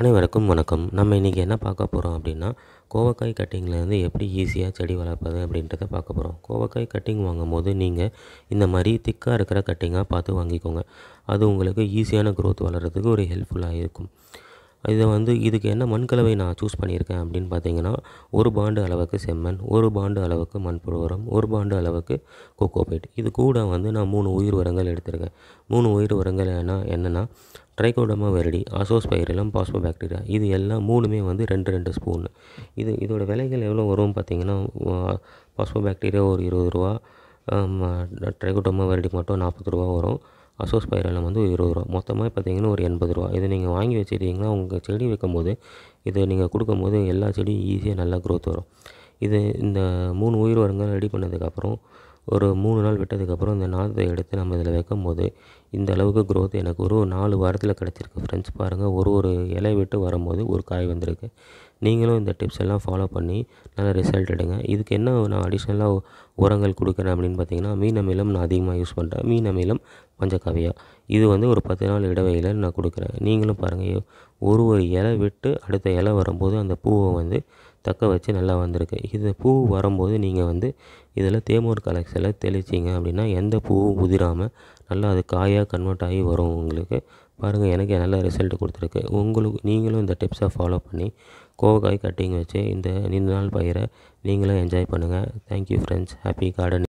அனைவருக்கும் வணக்கம் நம்ம இன்றைக்கி என்ன பார்க்க போகிறோம் அப்படின்னா கோவக்காய் கட்டிங்லேருந்து எப்படி ஈஸியாக செடி வளர்ப்பது அப்படின்றத பார்க்க போகிறோம் கோவக்காய் கட்டிங் வாங்கும்போது நீங்கள் இந்த மாதிரி திக்காக இருக்கிற கட்டிங்காக பார்த்து வாங்கிக்கோங்க அது உங்களுக்கு ஈஸியான growth வளர்கிறதுக்கு ஒரு ஹெல்ப்ஃபுல்லாக இருக்கும் இதை வந்து இதுக்கு என்ன மண்கலவை நான் சூஸ் பண்ணியிருக்கேன் அப்படின்னு பார்த்தீங்கன்னா ஒரு பாண்டு அளவுக்கு செம்மண் ஒரு பாண்டு அளவுக்கு மண்புழு உரம் ஒரு பாண்டு அளவுக்கு கோகோபேட் இது கூட வந்து நான் மூணு உயிர் உரங்கள் எடுத்திருக்கேன் மூணு உயிர் உரங்கள் என்ன என்னென்னா ட்ரைகோடமா வெரடி அசோஸ்பைரிலம் பாஸ்போபாக்டீரியா இது எல்லாம் மூணுமே வந்து ரெண்டு ரெண்டு ஸ்பூன் இது இதோட விலைகள் எவ்வளோ வரும் பார்த்தீங்கன்னா பாஸ்போபாக்டீரியா ஒரு இருபது ரூபா ட்ரைகோடமா வெரடி மட்டும் நாற்பது ரூபா வரும் அசோஸ்பைரலம் வந்து இருபது ரூபா மொத்தமாக பார்த்தீங்கன்னா ஒரு எண்பது ரூபா இதை நீங்கள் வாங்கி வச்சுட்டீங்கன்னா உங்கள் செடி வைக்கும்போது இதை நீங்கள் கொடுக்கும்போது எல்லா செடியும் ஈஸியாக நல்லா growth வரும் இது இந்த மூணு உயிர் உரங்கள் ரெடி பண்ணதுக்கப்புறம் ஒரு மூணு நாள் விட்டதுக்கப்புறம் இந்த நாற்றை எடுத்து நம்ம இதில் வைக்கும்போது இந்த அளவுக்கு growth எனக்கு ஒரு நாலு வாரத்தில் கிடச்சிருக்கு ஃப்ரெண்ட்ஸ் பாருங்கள் ஒரு ஒரு இலை விட்டு வரும்போது ஒரு காய் வந்திருக்கு நீங்களும் இந்த டிப்ஸ் எல்லாம் ஃபாலோ பண்ணி நல்ல ரிசல்ட் எடுங்க இதுக்கு என்ன நான் அடிஷ்னலாக உரங்கள் கொடுக்குறேன் அப்படின்னு பார்த்தீங்கன்னா மீன் அமிலம் நான் அதிகமாக யூஸ் பண்ணுறேன் மீன் அமிலம் பஞ்சகாவியா இது வந்து ஒரு பத்து நாள் இடைவெளியில் நான் கொடுக்குறேன் நீங்களும் பாருங்கள் ஒரு ஒரு இலை விட்டு அடுத்த இலை வரும்போது அந்த பூவை வந்து தக்க வச்சு நல்லா வந்திருக்கு இது பூ வரும்போது நீங்கள் வந்து இதில் தேமூர் கலெக்ஷனில் தெளிச்சிங்க அப்படின்னா எந்த பூவும் உதிராமல் நல்லா அது காயாக கன்வெர்ட் ஆகி வரும் உங்களுக்கு பாருங்கள் எனக்கு நல்ல ரிசல்ட் கொடுத்துருக்கு உங்களுக்கு நீங்களும் இந்த டிப்ஸை ஃபாலோ பண்ணி கோவக்காய் கட்டிங் வச்சு இந்த நீண்ட நாள் பயிரை நீங்களும் என்ஜாய் பண்ணுங்கள் தேங்க்யூ ஃப்ரெண்ட்ஸ் ஹாப்பி கார்டன்